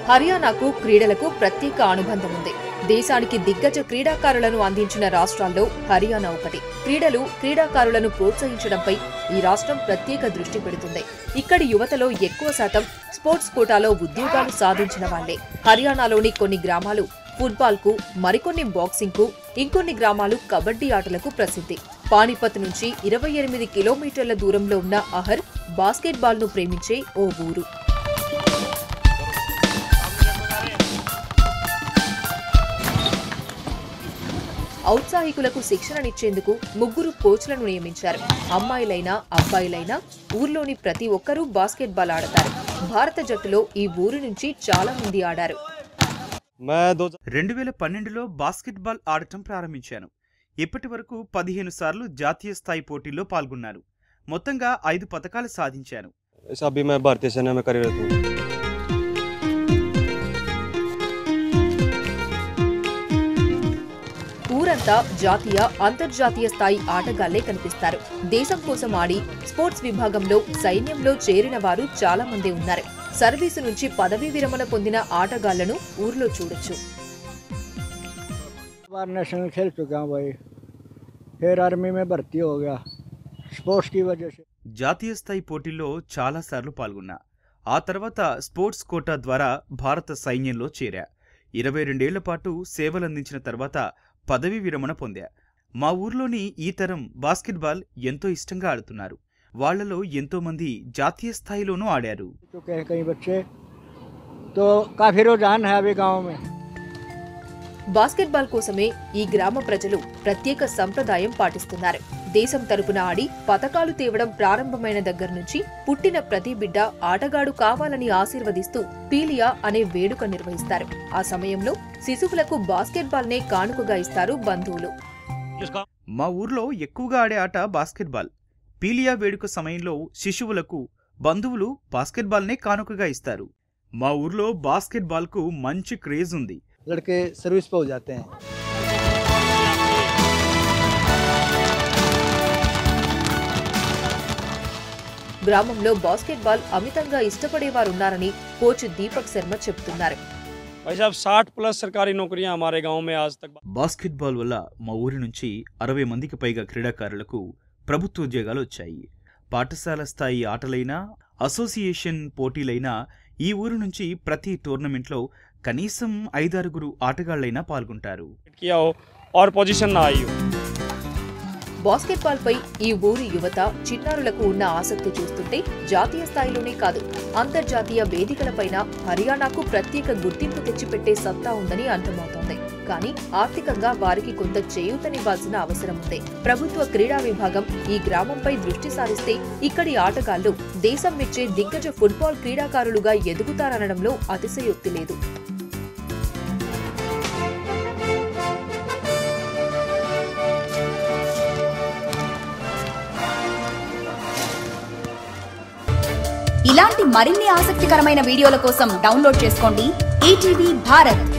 హర్యానాకు క్రీడలకు ప్రత్యేక అనుబంధం ఉంది దేశానికి దిగ్గజ క్రీడాకారులను అందించిన రాష్ట్రాల్లో హర్యానా ఒకటి క్రీడలు క్రీడాకారులను ప్రోత్సహించడంపై ఈ రాష్ట్రం ప్రత్యేక దృష్టి పెడుతుంది ఇక్కడి యువతలో ఎక్కువ శాతం స్పోర్ట్స్ కోటాలో ఉద్యోగాలు సాధించిన వాళ్లే హర్యానాలోని కొన్ని గ్రామాలు ఫుట్బాల్ కు మరికొన్ని బాక్సింగ్ కు ఇంకొన్ని గ్రామాలు కబడ్డీ ఆటలకు ప్రసిద్ధి పానిపత్ నుంచి ఇరవై ఎనిమిది కిలోమీటర్ల దూరంలో ఉన్న అహర్ బాస్కెట్బాల్ ను ప్రేమించే ఓ ఊరు ఔత్సాహికులకు శిక్షణనిచ్చేందుకు ముగ్గురు కోచ్లను నియమించారు అమ్మాయిలైనా అబ్బాయిలైనా ఊర్లోని ప్రతి ఒక్కరూ బాస్కెట్బాల్ ఆడతారు భారత జట్టులో ఈ ఊరు నుంచి చాలా మంది ఆడారు मैं दो రెండు వేల పన్నెండులో బాస్కెట్బాల్ ఆడటం ప్రారంభించాను ఇప్పటి వరకు పదిహేను సార్లు జాతీయ స్థాయి పోటీల్లో పాల్గొన్నాను మొత్తంగా ఐదు పథకాలు సాధించాను ऐसा अभी मैं भारतीय सेना में कार्यरत हूँ ఊరంతా జాతీయ అంతర్జాతీయ స్థాయి ఆటగాళ్లే కనిపిస్తారు దేశం కోసం ఆడి స్పోర్ట్స్ విభాగంలో సైన్యంలో చేరిన వారు చాలా మంది ఉన్నారు సర్వీసు నుంచి పదవీ విరమణ పొందిన ఆటగాళ్లను ఊర్లో చూడొచ్చు बार नेशनल खेल चुका हूँ भाई फिर आर्मी में भर्ती हो गया स्पोर्ट्स की वजह से జాతీయ స్థాయి పోటీల్లో చాలాసార్లు పాల్గొన్నా ఆ తర్వాత స్పోర్ట్స్ కోటా ద్వారా భారత సైన్యంలో చేరా ఇరవై రెండేళ్ల పాటు సేవలందించిన తర్వాత పదవీ విరమణ పొందా మా ఊర్లోని ఈ తరం బాస్కెట్బాల్ ఎంతో ఇష్టంగా ఆడుతున్నారు వాళ్లలో ఎంతో మంది జాతీయ స్థాయిలోనూ ఆడారు चुके हैं कई बच्चे तो काफ़ी रुझान है अभी गांव में బాస్కెట్బాల్ కోసమే ఈ గ్రామ ప్రజలు ప్రత్యేక సంప్రదాయం పాటిస్తున్నారు దేశం తరపున ఆడి పతకాలు తేవడం ప్రారంభమైన దగ్గర నుంచి పుట్టిన ప్రతి బిడ్డ ఆటగాడు కావాలని ఆశీర్వదిస్తూ పీలియా అనే వేడుక నిర్వహిస్తారు ఆ సమయంలో శిశువులకు బాస్కెట్బాల్ నే కానుకగా ఇస్తారు బంధువులు మా ఊర్లో ఎక్కువగా ఆడే ఆట బాస్కెట్బాల్ పీలియా వేడుక సమయంలో శిశువులకు బంధువులు బాస్కెట్బాల్నే కానుకగా ఇస్తారు మా ఊర్లో బాస్కెట్బాల్కు మంచి క్రేజ్ ఉంది लड़के सर्विस पे हो जाते हैं గ్రామంలో బాస్కెట్బాల్ అమితంగా ఇష్టపడేవారున్నారని కోచ్ దీపక్ శర్మ చెబుతున్నారు भाई साहब साठ प्लस सरकारी नौकरियां हमारे गांव में आज तक బాస్కెట్బాల్ వల్ల మా ఊరి నుంచి అరవై మందికి పైగా క్రీడాకారులకు ప్రభుత్వ ఉద్యోగాలు వచ్చాయి పాఠశాల స్థాయి ఆటలైనా అసోసియేషన్ పోటీలైనా ఈ ఊరు నుంచి ప్రతి టోర్నమెంట్లో కనీసం ఐదారుగురు ఆటగాళ్లైనా పాల్గొంటారు किया हो और पोजीशन ना आई हो బాస్కెట్బాల్ పై ఈ ఊరి యువత చిన్నారులకు ఉన్న ఆసక్తి చూస్తుంటే జాతీయ స్థాయిలోనే కాదు అంతర్జాతీయ వేదికలపైన హర్యానాకు ప్రత్యేక గుర్తింపు తెచ్చిపెట్టే సత్తా ఉందని అర్థమవుతోంది కానీ ఆర్థికంగా వారికి కొంత చేయూతనివ్వాల్సిన అవసరం ఉంది ప్రభుత్వ క్రీడా విభాగం ఈ గ్రామంపై దృష్టి సారిస్తే ఇక్కడి ఆటగాళ్లు దేశం మెచ్చే దిగ్గజ ఫుట్బాల్ క్రీడాకారులుగా ఎదుగుతారనడంలో అతిశయోక్తి లేదు ఇలాంటి మరిన్ని ఆసక్తికరమైన వీడియోల కోసం డౌన్లోడ్ చేసుకోండి ఈటీవీ భారత్